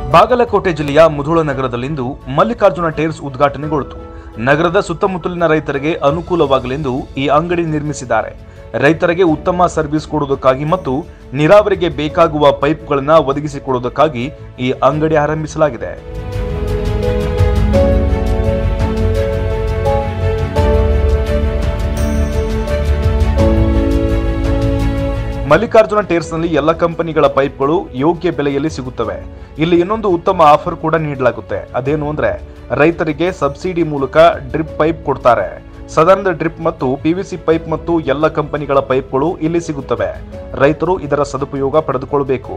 ಬಾಗಲಕೋಟೆ ಜಿಲ್ಲೆಯ ಮುಧೋಳ ನಗರದಲ್ಲಿಂದು ಮಲ್ಲಿಕಾರ್ಜುನ ಟೈರ್ಸ್ ಉದ್ಘಾಟನೆಗೊಳಿತು ನಗರದ ಸುತ್ತಮುತ್ತಲಿನ ರೈತರಿಗೆ ಅನುಕೂಲವಾಗಲೆಂದು ಈ ಅಂಗಡಿ ನಿರ್ಮಿಸಿದ್ದಾರೆ ರೈತರಿಗೆ ಉತ್ತಮ ಸರ್ವಿಸ್ ಕೊಡುವುದಕ್ಕಾಗಿ ಮತ್ತು ನೀರಾವರಿಗೆ ಬೇಕಾಗುವ ಪೈಪ್ಗಳನ್ನು ಒದಗಿಸಿಕೊಡುವುದಕ್ಕಾಗಿ ಈ ಅಂಗಡಿ ಆರಂಭಿಸಲಾಗಿದೆ ಮಲ್ಲಿಕಾರ್ಜುನ ಟೈರ್ಸ್ನಲ್ಲಿ ಎಲ್ಲ ಕಂಪನಿಗಳ ಪೈಪ್ಗಳು ಯೋಗ್ಯ ಬೆಲೆಯಲ್ಲಿ ಸಿಗುತ್ತವೆ ಇಲ್ಲಿ ಇನ್ನೊಂದು ಉತ್ತಮ ಆಫರ್ ಕೂಡ ನೀಡಲಾಗುತ್ತೆ ಅದೇನು ಅಂದ್ರೆ ರೈತರಿಗೆ ಸಬ್ಸಿಡಿ ಮೂಲಕ ಡ್ರಿಪ್ ಪೈಪ್ ಕೊಡ್ತಾರೆ ಸದನದ ಡ್ರಿಪ್ ಮತ್ತು ಪಿವಿಸಿ ಪೈಪ್ ಮತ್ತು ಎಲ್ಲ ಕಂಪನಿಗಳ ಪೈಪ್ಗಳು ಇಲ್ಲಿ ಸಿಗುತ್ತವೆ ರೈತರು ಇದರ ಸದುಪಯೋಗ ಪಡೆದುಕೊಳ್ಳಬೇಕು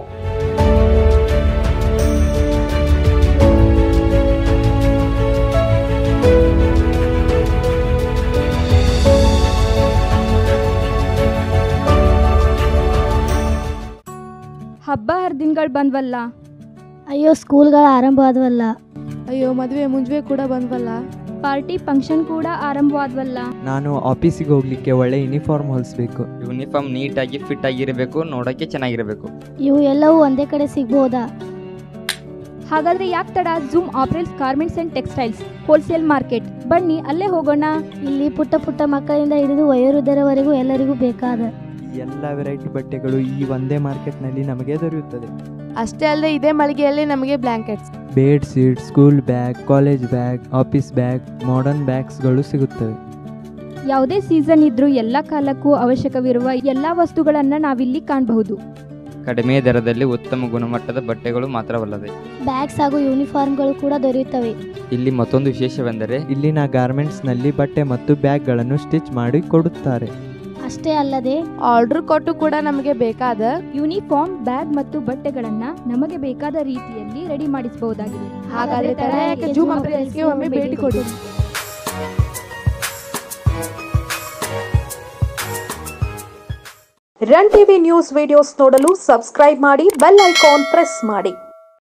ಹಬ್ಬ ಹರಿದಿನಗಳು ಬಂದ್ವಲ್ಲ ಅಯ್ಯೋ ಸ್ಕೂಲ್ಗಳು ಆರಂಭ ಆದವಲ್ಲ ಅಯ್ಯೋ ಮದುವೆ ಮುಂಜುವೆ ಕೂಡ ಬಂದ್ವಲ್ಲ ಪಾರ್ಟಿ ಫಂಕ್ಷನ್ ಕೂಡ ಆರಂಭವಾದ್ವಲ್ಲ ನಾನು ಆಫೀಸಿಗೆ ಹೋಗ್ಲಿಕ್ಕೆ ಒಳ್ಳೆ ಯೂನಿಫಾರ್ಮ್ ಹೊಲಿಸ್ಬೇಕು ಯೂನಿಫಾರ್ಮ್ ನೀಟಾಗಿ ಫಿಟ್ ಆಗಿರಬೇಕು ನೋಡೋಕ್ಕೆ ಚೆನ್ನಾಗಿರಬೇಕು ಇವು ಎಲ್ಲವೂ ಒಂದೇ ಕಡೆ ಸಿಗ್ಬೋದಾ ಹಾಗಾದ್ರೆ ಯಾಕೆ ತಡ Zoom apparels garments and textiles wholesale market ಬನ್ನಿ ಅಲ್ಲೇ ಹೋಗೋಣ ಇಲ್ಲಿ ಪುಟ್ಟ ಪುಟ್ಟ ಮಕ್ಕಳಿಂದ ಹಿಡಿದು ವಯೋವೃದ್ಧರವರೆಗೂ ಎಲ್ಲರಿಗೂ ಬೇಕಾದ ಈ ಎಲ್ಲ ವೆರೈಟಿ ಬಟ್ಟೆಗಳು ಈ ಒಂದೇ ಮಾರ್ಕೆಟ್ನಲ್ಲಿ ನಮಗೆ ದೊರೆಯುತ್ತದೆ ಅಷ್ಟೇ ಅಲ್ಲದೆ ಇದೇ ಮಳಿಗೆಯಲ್ಲಿ ನಮಗೆ blankets bed sheet school bag college bag office bag modern ಬ್ಯಾಗ್ಸ್ಗಳು ಸಿಗುತ್ತವೆ ಯಾವುದೇ ಸೀಸನ್ ಇದ್ರೂ ಎಲ್ಲ ಕಾಲಕ್ಕೂ ಅವಶ್ಯಕವಿರುವ ಎಲ್ಲಾ ವಸ್ತುಗಳನ್ನ ನಾವಿಲ್ಲಿ ಕಾಣಬಹುದು ಕಡಿಮೆ ದರದಲ್ಲಿ ಉತ್ತಮ ಗುಣಮಟ್ಟದ ಬಟ್ಟೆಗಳು ಮಾತ್ರವಲ್ಲದೆ ಬ್ಯಾಗ್ಸ್ ಹಾಗೂ ಯೂನಿಫಾರ್ಮ್ಗಳು ಕೂಡ ದೊರೆಯುತ್ತವೆ ಇಲ್ಲಿ ಮತ್ತೊಂದು ವಿಶೇಷವೆಂದರೆ ಇಲ್ಲಿನ ಗಾರ್ಮೆಂಟ್ಸ್ನಲ್ಲಿ ಬಟ್ಟೆ ಮತ್ತು ಬ್ಯಾಗ್ಗಳನ್ನು ಸ್ಟಿಚ್ ಮಾಡಿ ಕೊಡುತ್ತಾರೆ ಅಷ್ಟೇ ಅಲ್ಲದೆ ಆರ್ಡರ್ ಕೊಟ್ಟು ಕೂಡ ನಮಗೆ ಬೇಕಾದ ಯೂನಿಫಾರ್ಮ್ ಬ್ಯಾಗ್ ಮತ್ತು ಬಟ್ಟೆಗಳನ್ನ ನಮಗೆ ಬೇಕಾದ ರೀತಿಯಲ್ಲಿ ರೆಡಿ ಮಾಡಿಸಬಹುದಾಗಿದೆ ಹಾಗಾದ್ರೆ ತಡ ಯಾಕೆ ಜೂಮ್ ಅಪ್ರಿಲ್ಸ್ಗೆ ಒಮ್ಮೆ ಭೇಟಿ ಕೊಡಿ ರನ್ ಟಿವಿ ನ್ಯೂಸ್ ವಿಡಿಯೋಸ್ ನೋಡಲು ಸಬ್ಸ್ಕ್ರೈಬ್ ಮಾಡಿ ಬೆಲ್ ಐಕಾನ್ ಪ್ರೆಸ್ ಮಾಡಿ